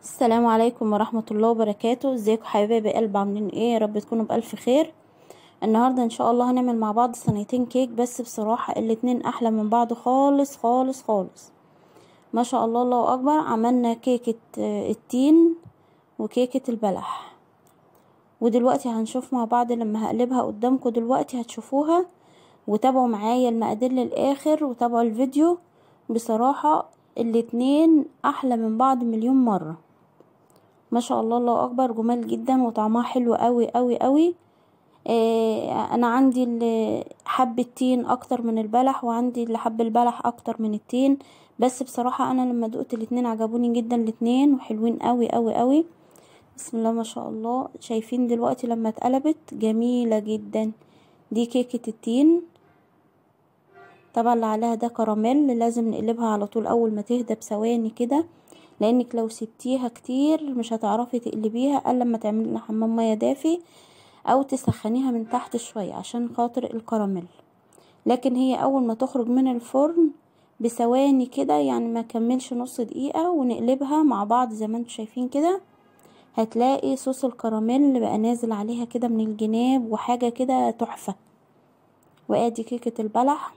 السلام عليكم ورحمة الله وبركاته ازيكم حبايبي قلب عاملين ايه يا رب تكونوا بألف خير النهاردة ان شاء الله هنعمل مع بعض صينيتين كيك بس بصراحة الاتنين احلى من بعض خالص خالص خالص ما شاء الله الله اكبر عملنا كيكة آه، التين وكيكة البلح ودلوقتي هنشوف مع بعض لما هقلبها قدامكم دلوقتي هتشوفوها وتابعوا معايا المقادير للاخر وتابعوا الفيديو بصراحة الاتنين احلى من بعض مليون مرة ما شاء الله الله اكبر جمال جدا وطعمها حلو قوي قوي قوي آه انا عندي اللي حب التين اكتر من البلح وعندي اللي حب البلح اكتر من التين بس بصراحة انا لما دقت الاتنين عجبوني جدا الاتنين وحلوين قوي قوي قوي بسم الله ما شاء الله شايفين دلوقتي لما اتقلبت جميلة جدا دي كيكة التين طبعا اللي عليها ده كراميل لازم نقلبها على طول اول ما تهدى بثواني كده لانك لو سبتيها كتير مش هتعرفي تقلبيها الا لما تعملي لها حمام ميه دافي او تسخنيها من تحت شويه عشان خاطر الكراميل لكن هي اول ما تخرج من الفرن بثواني كده يعني ما كملش نص دقيقه ونقلبها مع بعض زي ما انتم شايفين كده هتلاقي صوص الكراميل بقى نازل عليها كده من الجناب وحاجه كده تحفه وادي كيكه البلح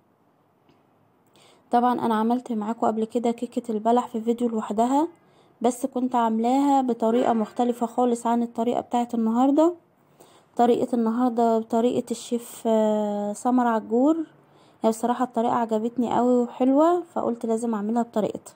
طبعا انا عملت معاكم قبل كده كيكة البلح في فيديو لوحدها بس كنت عاملاها بطريقة مختلفة خالص عن الطريقة بتاعة النهاردة طريقة النهاردة بطريقة الشيف آه، سمر عجور هي بصراحة الطريقة عجبتني قوي وحلوة فقلت لازم اعملها بطريقتها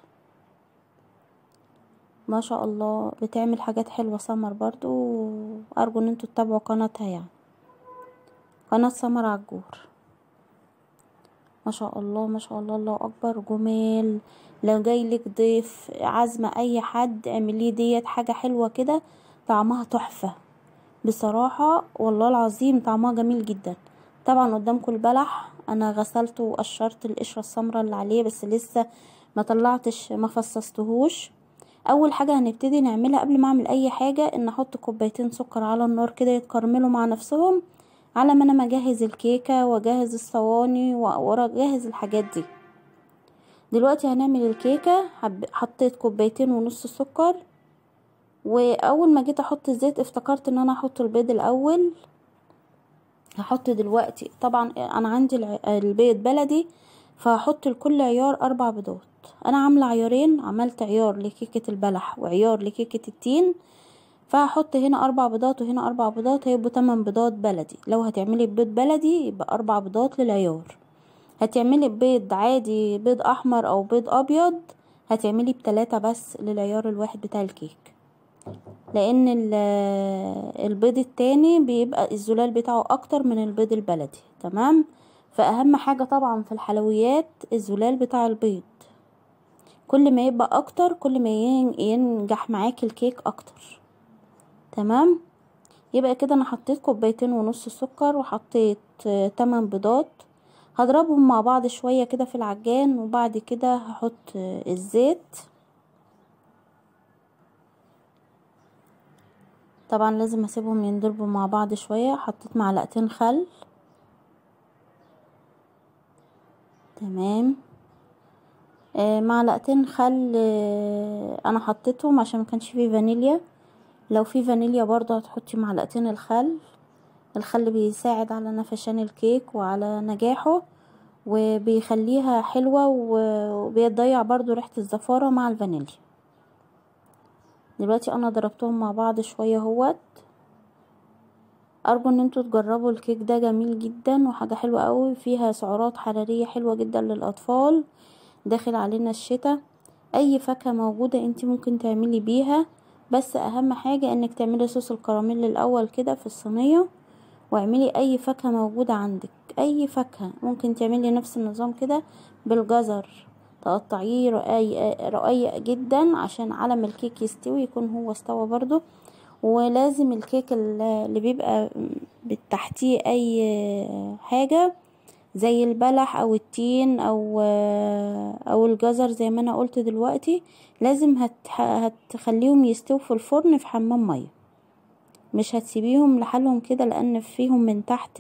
ما شاء الله بتعمل حاجات حلوة سمر برضو وارجو ان انتوا تتابعوا قناتها يعني قناة سمر عجور ما شاء الله ما شاء الله الله اكبر جمال لو جايلك ضيف عازمه اي حد اعمليه ديت حاجه حلوه كده طعمها تحفه بصراحه والله العظيم طعمها جميل جدا طبعا قدامكم البلح انا غسلته وقشرت القشره السمراء اللي عليه بس لسه ما طلعتش ما فصصتهوش اول حاجه هنبتدي نعملها قبل ما اعمل اي حاجه ان احط كوبايتين سكر على النار كده يتكرملوا مع نفسهم على ما انا مجهز الكيكه واجهز الصواني واجهز الحاجات دي دلوقتي هنعمل الكيكه حب... حطيت كوبايتين ونص سكر واول ما جيت احط الزيت افتكرت ان انا احط البيض الاول هحط دلوقتي طبعا انا عندي الع- البيض بلدي فهحط لكل عيار اربع بيضات انا عامله عيارين عملت عيار لكيكه البلح وعيار لكيكه التين فهحط هنا اربع بيضات وهنا اربع بيضات هيبقوا تمن بيضات بلدي لو هتعملي بيض بلدي يبقى اربع بيضات للعيار هتعملي بيض عادي بيض احمر او بيض ابيض هتعملي بتلاتة بس للعيار الواحد بتاع الكيك لان ال- البيض التاني بيبقى الزلال بتاعه اكتر من البيض البلدي تمام فاهم حاجة طبعا في الحلويات الزلال بتاع البيض كل ما يبقى اكتر كل ما ين- ينجح معاكي الكيك اكتر تمام يبقى كده انا حطيت كوبايتين ونص سكر وحطيت آه، تمن بيضات هضربهم مع بعض شوية كده في العجان وبعد كده هحط آه، الزيت طبعا لازم اسيبهم ينضربوا مع بعض شوية حطيت معلقتين خل تمام آه، معلقتين خل آه، انا حطيتهم عشان ما كانش فيه فانيليا لو في فانيليا برضه هتحطي معلقتين الخل الخل بيساعد على نفشان الكيك وعلى نجاحه وبيخليها حلوة و- وبيضيع برضو ريحة الزفارة مع الفانيليا دلوقتي انا ضربتهم مع بعض شوية اهوت ارجو ان انتوا تجربوا الكيك ده جميل جدا وحاجة حلوة قوي فيها سعرات حرارية حلوة جدا للاطفال داخل علينا الشتاء اي فاكهة موجودة انت ممكن تعملي بيها بس اهم حاجة انك تعملي صوص الكراميل الاول كده في الصينية واعملي اي فاكهة موجودة عندك اي فاكهة ممكن تعملي نفس النظام كده بالجزر تقطعيه رقيق رقيق جدا عشان على ما الكيك يستوي يكون هو استوى برضو ولازم الكيك اللي بيبقى تحتيه اي حاجة زي البلح او التين او او الجزر زي ما انا قلت دلوقتي لازم هت هتخليهم يستووا في الفرن في حمام ميه مش هتسيبيهم لحالهم كده لان فيهم من تحت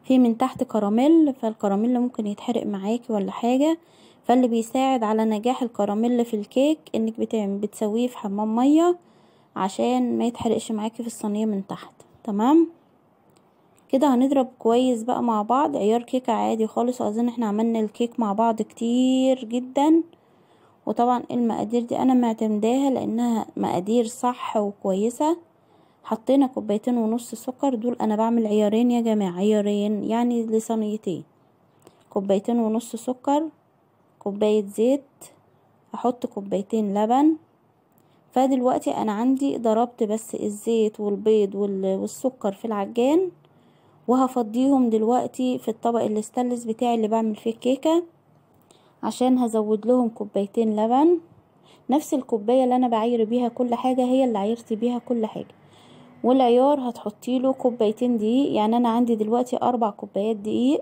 في من تحت كراميل فالكراميل ممكن يتحرق معاكي ولا حاجة فاللي بيساعد على نجاح الكراميل في الكيك انك بتعمل بتسويه في حمام ميه عشان ما يتحرقش معاكي في الصينيه من تحت تمام كده هنضرب كويس بقى مع بعض عيار كيكه عادي خالص اظن احنا عملنا الكيك مع بعض كتير جدا وطبعا المقادير دي انا معتمداها لانها مقادير صح وكويسه حطينا كوبايتين ونص سكر دول انا بعمل عيارين يا جماعه عيارين يعني لصينيتين كوبايتين ونص سكر كوباية زيت احط كوبايتين لبن فدلوقتي انا عندي ضربت بس الزيت والبيض والسكر في العجان وهفضيهم دلوقتي في الطبق الاستانلس بتاعي اللي بعمل فيه الكيكه عشان هزود لهم كوبايتين لبن نفس الكوبايه اللي انا بعير بيها كل حاجه هي اللي عيرت بيها كل حاجه والعيار هتحطي له كوبايتين دقيق يعني انا عندي دلوقتي اربع كوبايات دقيق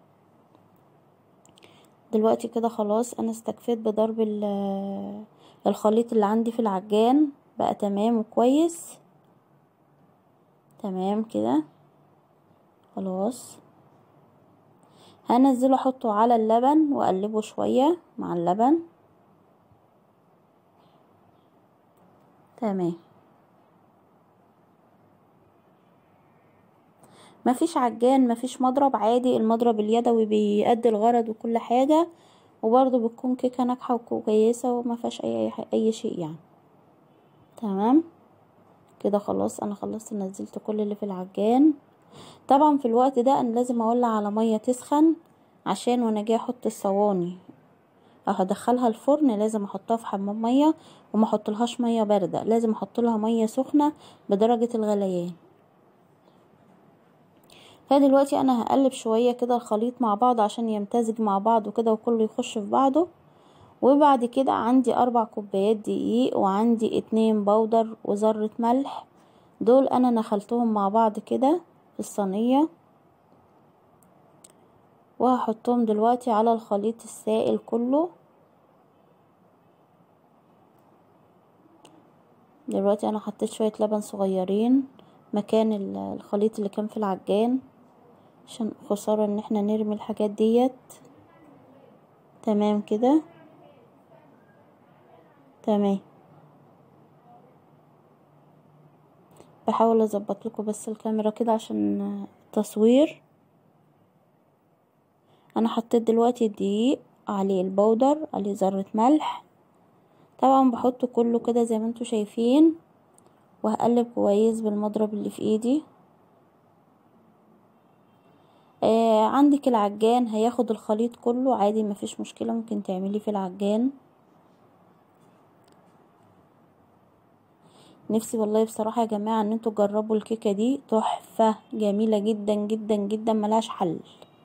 دلوقتي كده خلاص انا استكفيت بضرب الخليط اللي عندي في العجان بقى تمام وكويس تمام كده خلاص هنزله احطه على اللبن واقلبه شوية مع اللبن تمام مفيش عجان مفيش مضرب عادي المضرب اليدوي بيأدي الغرض وكل حاجة وبرضه بتكون كيكة ناجحة وكويسة وما فيهاش اي اي شيء يعني تمام كده خلاص انا خلصت نزلت كل اللي في العجان طبعا في الوقت ده انا لازم اولع على ميه تسخن عشان وانا جاي احط الصواني او هدخلها الفرن لازم احطها في حمام ميه وما احطلهاش ميه بارده لازم احط لها ميه سخنه بدرجه الغليان فدلوقتي انا هقلب شويه كده الخليط مع بعض عشان يمتزج مع بعض وكده وكله يخش في بعضه وبعد كده عندي اربع كوبايات دقيق وعندي اتنين بودر وذرة ملح دول انا نخلتهم مع بعض كده في الصينية وهحطهم دلوقتي على الخليط السائل كله دلوقتي انا حطيت شوية لبن صغيرين مكان الخليط اللي كان في العجان عشان خسارة ان احنا نرمي الحاجات ديت تمام كده تمام بحاول اظبط لكم بس الكاميرا كده عشان التصوير انا حطيت دلوقتي الدقيق عليه البودر عليه ذرة ملح طبعا بحطه كله كده زي ما انتوا شايفين وهقلب كويس بالمضرب اللي في ايدي آه عندك العجان هياخد الخليط كله عادي مفيش مشكلة ممكن تعمليه في العجان نفسي والله بصراحة يا جماعة ان انتوا تجربوا الكيكة دي تحفة جميلة جدا جدا جدا ملهاش حل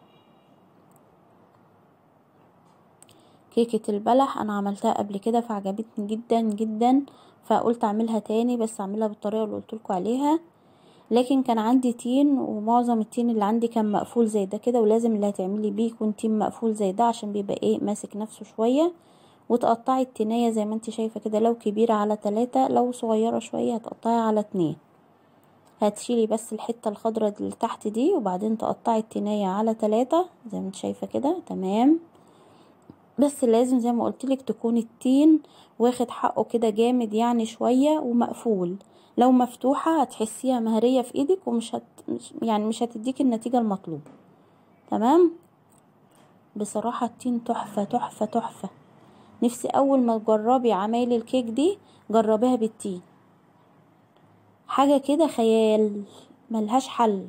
كيكة البلح انا عملتها قبل كده فعجبتني جدا جدا فقلت اعملها تاني بس اعملها بالطريقة اللي قلتلكوا عليها لكن كان عندي تين ومعظم التين اللي عندي كان مقفول زي ده كده ولازم اللي هتعملي بيه يكون تين مقفول زي ده عشان بيبقى ايه ماسك نفسه شوية وتقطعي التناية زي ما انت شايفة كده لو كبيرة على تلاتة لو صغيرة شوية هتقطعي على اتنين هتشيلي بس الحتة الخضرة اللي تحت دي وبعدين تقطعي التناية على تلاتة زي ما انت شايفة كده تمام بس لازم زي ما قلتلك تكون التين واخد حقه كده جامد يعني شوية ومقفول لو مفتوحة هتحسيها مهرية في ايدك ومش هت... مش يعني مش هتديك النتيجة المطلوبة تمام بصراحة التين تحفة تحفة تحفة نفسي اول ما تجربي عمايل الكيك دي جربيها بالتين حاجة كده خيال ملهاش حل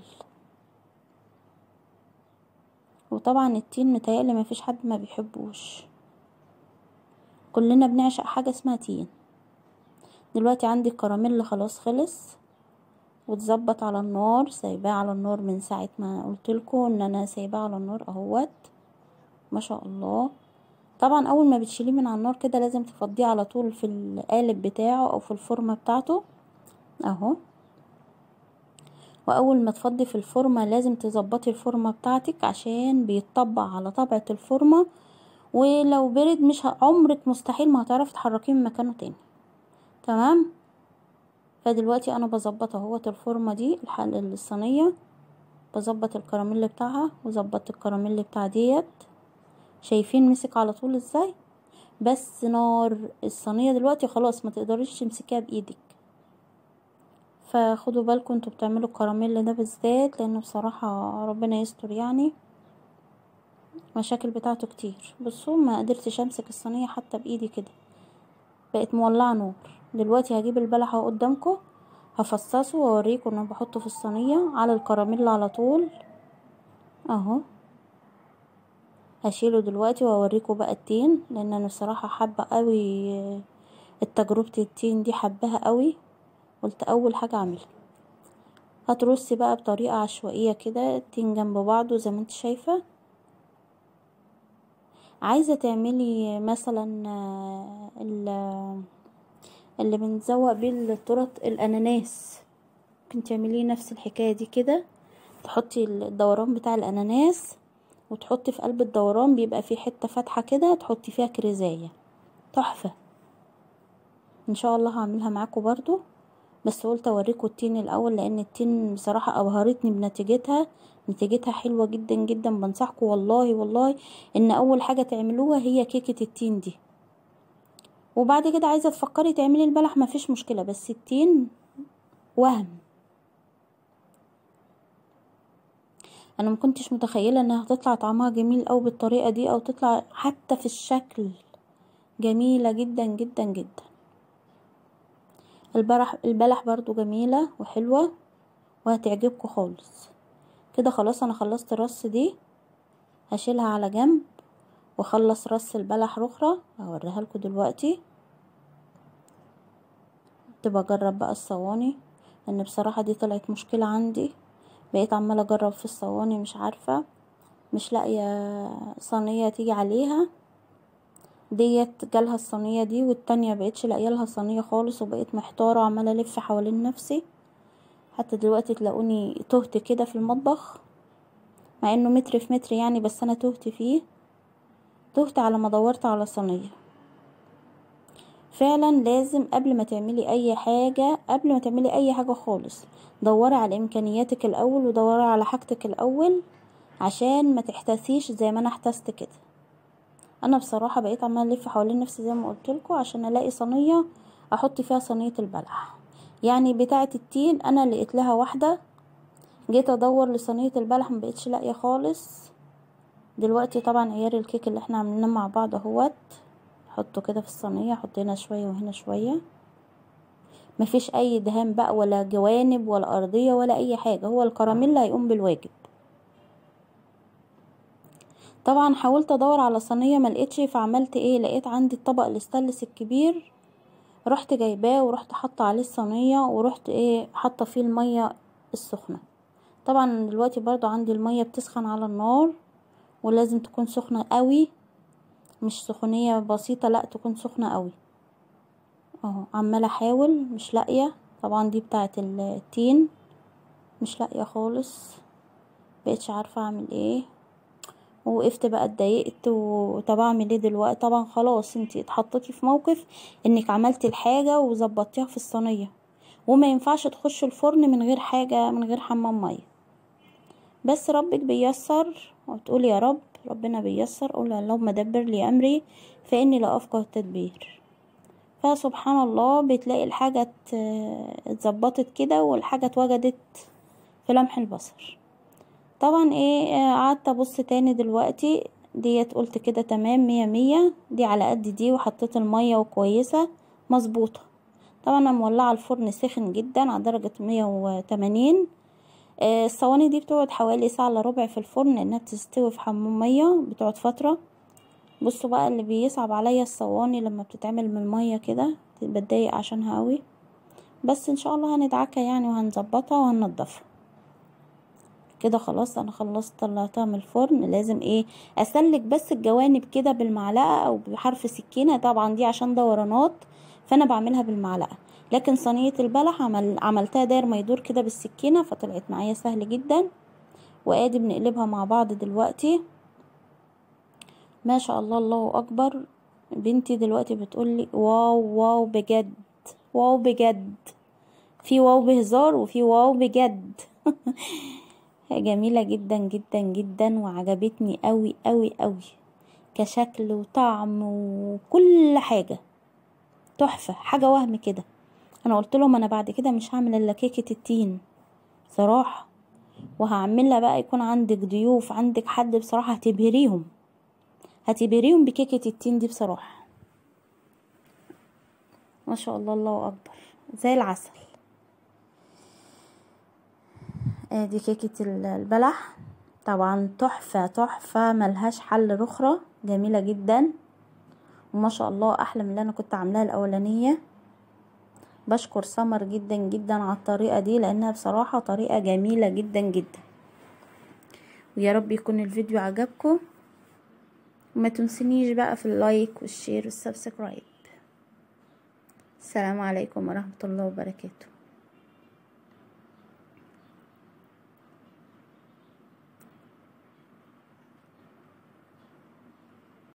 وطبعا التين متهيألي مفيش حد ما بيحبوش كلنا بنعشق حاجة اسمها تين دلوقتي عندي الكراميل خلاص خلص وتظبط على النار سايباه على النار من ساعة ما قلتلكوا ان انا سايباه على النار اهوت ما شاء الله طبعا اول ما بتشيليه من على النار كده لازم تفضيه على طول في القالب بتاعه او في الفرمة بتاعته اهو واول ما تفضي في الفرمة لازم تظبطي الفرمة بتاعتك عشان بيتطبق على طبعة الفرمة ولو برد مش عمرك مستحيل ما هتعرفي تحركيه من مكانه تاني تمام فدلوقتي انا بظبط اهوت الفرمة دي الصينية بظبط الكراميل بتاعها وظبطت الكراميل بتاع ديت شايفين مسك على طول ازاي بس نار الصينيه دلوقتي خلاص ما تقدريش تمسكيها بايدك فخدوا بالكم انتوا بتعملوا الكراميل ده بالذات لانه بصراحه ربنا يستر يعني مشاكل بتاعته كتير بصوا ما قدرتش امسك الصينيه حتى بايدي كده بقت مولعه نور دلوقتي هجيب البلح اهو قدامكم هفصصه واوريكم انا بحطه في الصينيه على الكراميل على طول اهو هشيله دلوقتي واوريكم بقى التين لان انا بصراحه حابه قوي التجربه التين دي حباها قوي قلت اول حاجه اعملها هترصي بقى بطريقه عشوائيه كده التين جنب بعضه زي ما انت شايفه عايزه تعملي مثلا اللي بنزوق بيه التورت الاناناس ممكن تعمليه نفس الحكايه دي كده تحطي الدوران بتاع الاناناس وتحطي في قلب الدوران بيبقى فيه حته فاتحه كده تحطي فيها كريزايه تحفه ان شاء الله هعملها معاكم برضو بس قلت اوريكم التين الاول لان التين بصراحه ابهرتني بنتيجتها نتيجتها حلوه جدا جدا بنصحكم والله والله ان اول حاجه تعملوها هي كيكه التين دي وبعد كده عايزه تفكري تعملي البلح مفيش مشكله بس التين وهم انا مكنتش متخيله انها هتطلع طعمها جميل اوي بالطريقه دي او تطلع حتى في الشكل جميله جدا جدا جدا البلح البلح برضو جميله وحلوه وهتعجبكم خالص كده خلاص انا خلصت الرص دي هشيلها على جنب واخلص رص البلح رخرة هوريها لكم دلوقتي تبقى اجرب بقى الصواني لان بصراحة دي طلعت مشكلة عندي بقيت عمالة اجرب في الصواني مش عارفة مش لاقية صينية تيجي عليها ديت جالها الصينية دي والتانية بقيتش لاقيه لها صينية خالص وبقيت محتارة عمالة الف حوالين نفسي حتى دلوقتي تلاقوني تهت كده في المطبخ مع انه متر في متر يعني بس انا تهت فيه تهت على ما دورت على صينية فعلا لازم قبل ما تعملي اي حاجة قبل ما تعملي اي حاجة خالص دوري على امكانياتك الاول ودوري على حاجتك الاول عشان ما تحتسيش زي ما انا احتست كده انا بصراحة بقيت عمالة الف حوالين نفسي زي ما قلتلكوا عشان الاقي صينية احط فيها صينية البلح يعني بتاعة التين انا لقيت لها واحدة جيت ادور لصينية البلح مبقتش لاقية خالص دلوقتي طبعا عيار الكيك اللي احنا عاملينه مع بعض اهوت حطه كده في الصينية حط هنا شوية وهنا شوية مفيش اي دهان بقى ولا جوانب ولا ارضية ولا اي حاجة هو الكراميل هيقوم بالواجب طبعا حاولت ادور على صينية ملقتش فعملت ايه لقيت عندي الطبق الاستانلس الكبير رحت جايباه ورحت حاطه عليه الصينيه ورحت ايه حاطه فيه الميه السخنه طبعا دلوقتي برضو عندي الميه بتسخن على النار ولازم تكون سخنه قوي مش سخونيه بسيطه لا تكون سخنه قوي اهو عماله احاول مش لاقيه طبعا دي بتاعه التين مش لاقيه خالص بقيتش عارفه اعمل ايه ووقفت بقى اتضايقت وطب اعمل ايه دلوقتي طبعا خلاص انتي اتحطيتي في موقف انك عملتي الحاجه وظبطتيها في الصينيه وما ينفعش تخش الفرن من غير حاجه من غير حمام ميه بس ربك بيسر وتقول يا رب ربنا بيسر قول اللهم دبر لي امري فاني لا افقه التدبير فسبحان الله بتلاقي الحاجه اتظبطت كده والحاجه اتوجدت في لمح البصر طبعا ايه قعدت ابص تاني دلوقتي ديت قلت كده تمام مية مية دي على قد دي وحطيت المية وكويسة مظبوطة طبعا انا مولعة الفرن سخن جدا على درجة مية وتمانين الصواني دي بتقعد حوالي ساعة الا ربع في الفرن لانها بتستوي في حمام مية بتقعد فترة بصوا بقى اللي بيصعب عليا الصواني لما بتتعمل من المية كده بتضايق عشانها قوي بس ان شاء الله هندعكها يعني وهنظبطها وهننضفها كده خلاص انا خلصت طلعتها من الفرن لازم ايه اسلك بس الجوانب كده بالمعلقه او بحرف سكينه طبعا دي عشان دورانات فانا بعملها بالمعلقه لكن صينيه البلح عمل عملتها داير ما يدور كده بالسكينه فطلعت معايا سهل جدا وادي بنقلبها مع بعض دلوقتي ما شاء الله الله اكبر بنتي دلوقتي بتقولي واو واو بجد واو بجد في واو بهزار وفي واو بجد جميلة جدا جدا جدا وعجبتني قوي قوي قوي كشكل وطعم وكل حاجة تحفة حاجة وهم كده انا قلت لهم انا بعد كده مش هعمل الا كيكة التين صراحة وهعملها بقى يكون عندك ضيوف عندك حد بصراحة هتبهريهم هتبهريهم بكيكة التين دي بصراحة ما شاء الله الله اكبر زي العسل ادي كيكة البلح طبعا تحفة تحفة ملهاش حل رخرة جميلة جدا وما شاء الله احلى من اللي انا كنت عاملاها الاولانية بشكر سمر جدا جدا على الطريقة دي لانها بصراحة طريقة جميلة جدا جدا ويا رب يكون الفيديو عجبكم وما تنسنيش بقى في اللايك والشير والسبسكرايب السلام عليكم ورحمة الله وبركاته